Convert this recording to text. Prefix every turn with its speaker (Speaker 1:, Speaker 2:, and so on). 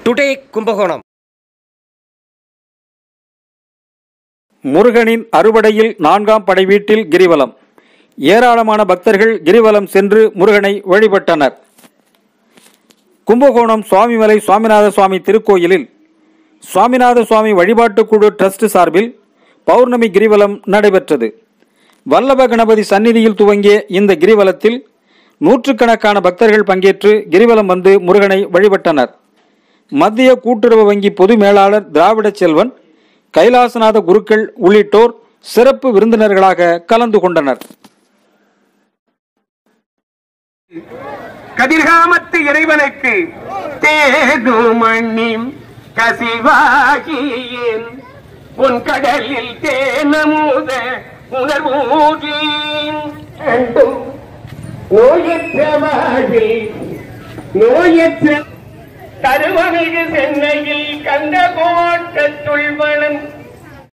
Speaker 1: today Kumbakonam
Speaker 2: முருகனின் அறுபடையில் நான்காம் படை வீட்டில் கிரிவலம் ஏராளமான பக்தர்கள் கிரிவலம் சென்று முருகனை வழிபட்டனர் கும்பகோணம் சுவாமிமலை சுவாமிநாத சுவாமி திருக்கோயிலில் சுவாமிநாத சுவாமி வழிபாட்டுக் குழு டிரஸ்ட் சார்பில் பௌர்ணமி கிரிவலம் நடைபெற்றது வல்லப கணபதி சந்நிதியில் துவங்கிய இந்த கிரிவலத்தில் நூற்றுக்கணக்கான பக்தர்கள் பங்கேற்று கிரிவலம் வந்து முருகனை வழிபட்டனர் மத்திய கூட்டுறவு வங்கி பொது மேலாளர் திராவிட செல்வன் கைலாசநாத குருக்கள் உள்ளிட்டோர் சிறப்பு விருந்தினர்களாக கலந்து கொண்டனர்
Speaker 3: கதிர்காமத்து இறைவனுக்கு தேதுமணி கசிவாகியேன் உன் கடலில் தேனமுத உணர்வூற்றேன் நோயற்ற வாழ்வில் நோயற்ற கருவமிகு சென்னையில் கந்த